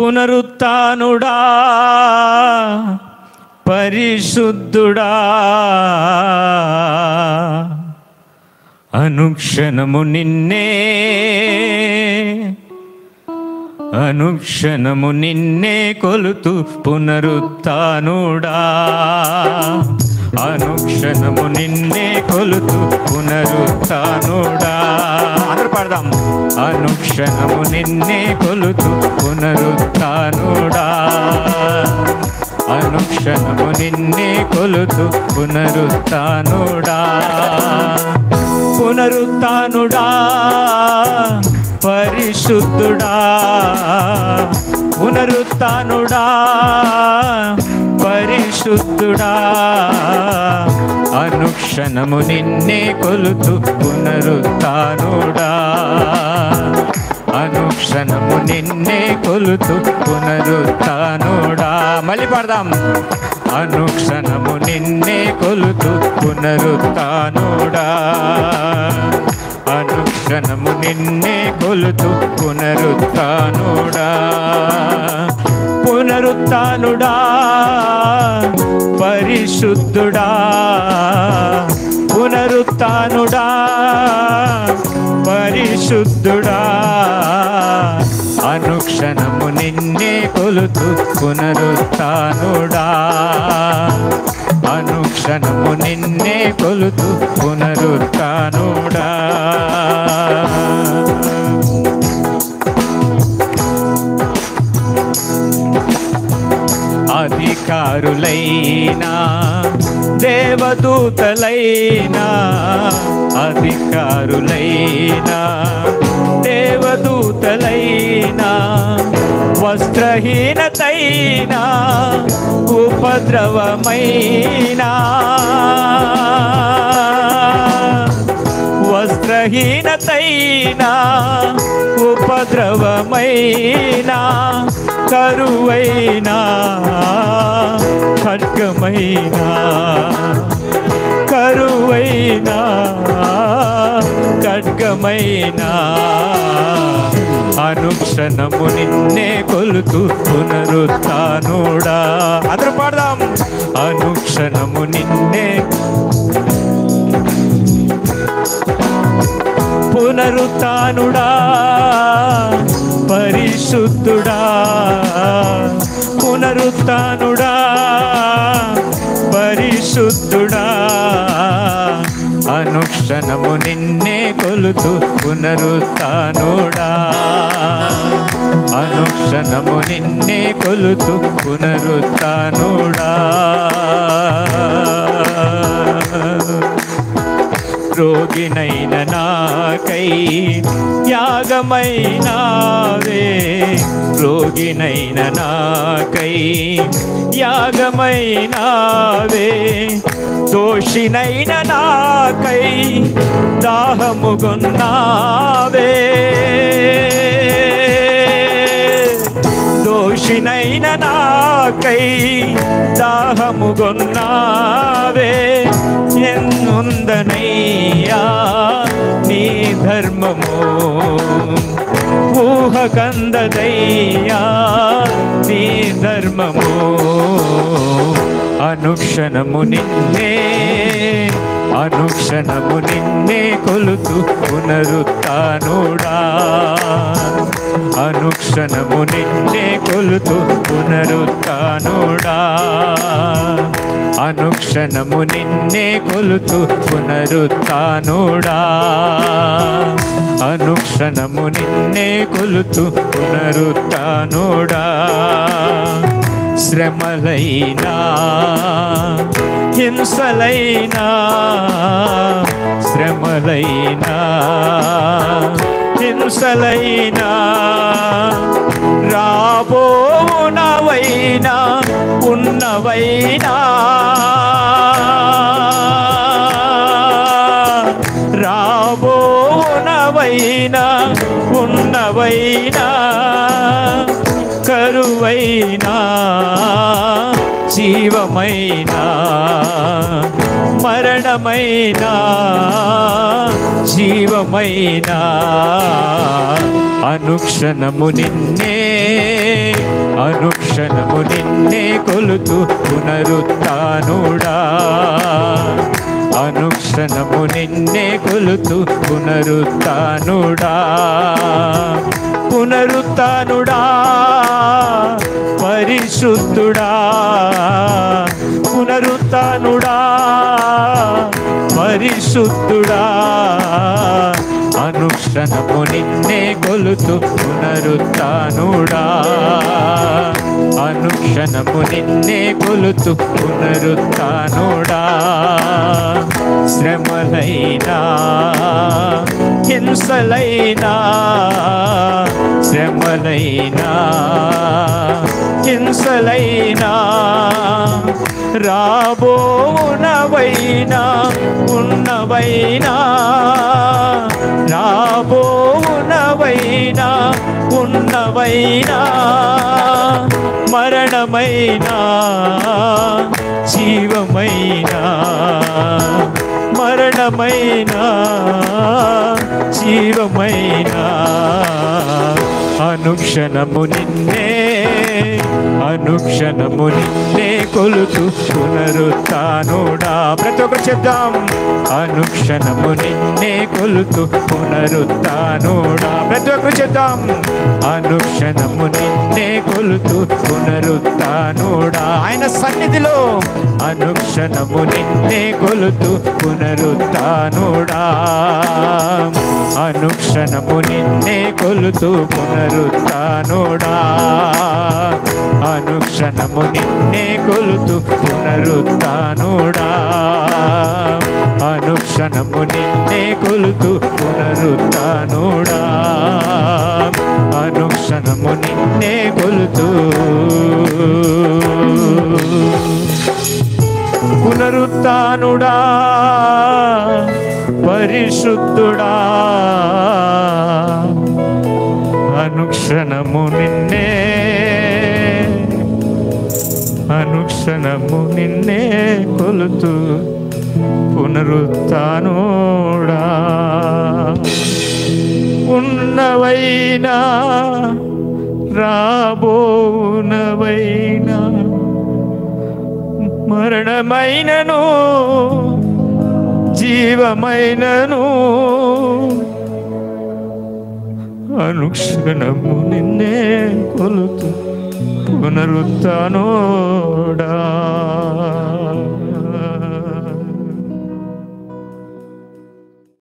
పునరుత్నుడా పరిశుద్ధుడా అనుక్షణము నిన్నే అనుక్షణము నిన్నే కొలుతూ పునరుత్నుడా అనుక్షణము నిన్నే కొలుతూ పునరుత్నుడా అందరూ పాడదాం అనుక్షణము నిన్నే కొలుతూ పునరుత్నుడా అనుక్షణము నిన్నే కొలుతూ పునరుత్నుడా పునరుత్నుడా పరిశుద్ధుడా పునరుత్నుడా పరిశుద్ధుడా అనుక్షణము నిన్నే కొలుతూ పునరుత్నుడా అనుక్షణము నిన్నే కొలుతూ పునరుత్నుడా మళ్ళీ పాడదాం అనుక్షణము నిన్నే కొలుతూ పునరుత్నుడా అనుక్షణము నిన్నే కొలుతూ పునరుత్నుడా పునరుత్నుడా పరిశుద్ధుడా పునరుత్నుడా పరిశుద్ధుడా అనుక్షణము నిన్నే కొలుతూ పునరుత్నుడా అనుక్షణము నిన్నే కొలుతూ పునరుత్నుడా అధికారులైనా దేవదూతలైనా అధికారులైనా దేవదూతలైనా వస్త్రహీనతైనా ఉపద్రవమైనా వస్త్రహీనతైనా ఉపద్రవమైనా కరువైనా ఖడ్గమైనా కరువైనా ఖడ్గమైనా అనుక్షణము నిన్నే కొలుతూ పునరుత్నుడా అందరూ పాడదాం అనుక్షణము నిన్నే పునరుత్నుడా పరిశుద్ధుడా పునరుత్నుడా పరిశుద్ధుడా అనుక్షణము నిన్నే కొలుతూ పునరుత్నుడా అనుక్షణము నిన్నే కొలుతూ పునరుత్నుడా రోగినైన నాకై యాగమైనావే రోగినైన నాకై యాగమైనావే దోషినైన నాకై దాహముగొన్నావే దోషినైన నాకై దాహముగొన్నావే ఎన్నుందనయ్యా నీ ధర్మము ఊహ కందదయ్యా నీ ధర్మము అనుక్షణము నిన్నే అనుక్షణము నిన్నే కొలుతూ పునరుత్నుడా అనుక్షణము నిన్నే కొలుతూ పునరుత్నుడా అనుక్షణము నిన్నే కొలుతూ పునరుత్నుడా అనుక్షణము నిన్నే కొలుతూ పునరుత్నుడా శ్రమలైనా హింసలైనా శ్రమలైనా హింసలైనా రాబోనవైనా ఉన్నవైనా రాబోనవైనా ఉన్నవైనా కరువైనా జీవమైనా మరణమైనా జీవమైనా అనుక్షణము నిన్నే అనుక్షణము నిన్నే కొలుతూ పునరుత్నుడా అనుక్షణము నిన్నే కొలుతూ పునరుత్నుడా పునరుత్నుడా పరిశుద్ధుడా పునరుత్నుడా పరిశుద్ధుడా అనుక్షణము నిన్నే కొలుతూ పునరుత్నుడా అనుక్షణము నిన్నే కొలుతూ పునరుత్నుడా శ్రమలైనా హింసలైనా శ్రమలైనా హింసలైనా రాబోనవైనా ఉన్నవైనా రాబోనవైనా ఉన్నవైనా మరణమైనా జీవమైనా మరణమైనా జీవమైనా అనుక్షణము నిన్నే అనుక్షణము నిన్నే కొలుతూ పునరుత్నుడా ప్రతి ఒక్కరు చెప్దాం అనుక్షణము నిన్నే కొలుతూ పునరుత్నుడా ప్రతి ఒక్కరు చెప్దాం అనుక్షణము నిన్నే కొలుతూ పునరుత్నుడా ఆయన సన్నిధిలో అనుక్షణము నిన్నే కొలుతూ పునరుత్నుడా అనుక్షణము నిన్నే కొలుతూ పునరుత్నుడా అనుక్షణము నిన్నే కొలుతూ పునరుత్నుడా అనుక్షణము నిన్నే కొలుతూ పునరుత్నుడా అనుక్షణము నిన్నే కొలుతూ పునరుత్నుడా పరిశుద్ధుడా అనుక్షణము నిన్నే అనుక్షణము నిన్నే కొలుతూ పునరుత్నుడా ఉన్నవైనా రాబోనవైనా మరణమైనను జీవమైనను అనుక్షణము నిన్నే కొలుతూ పునరుత్నోడా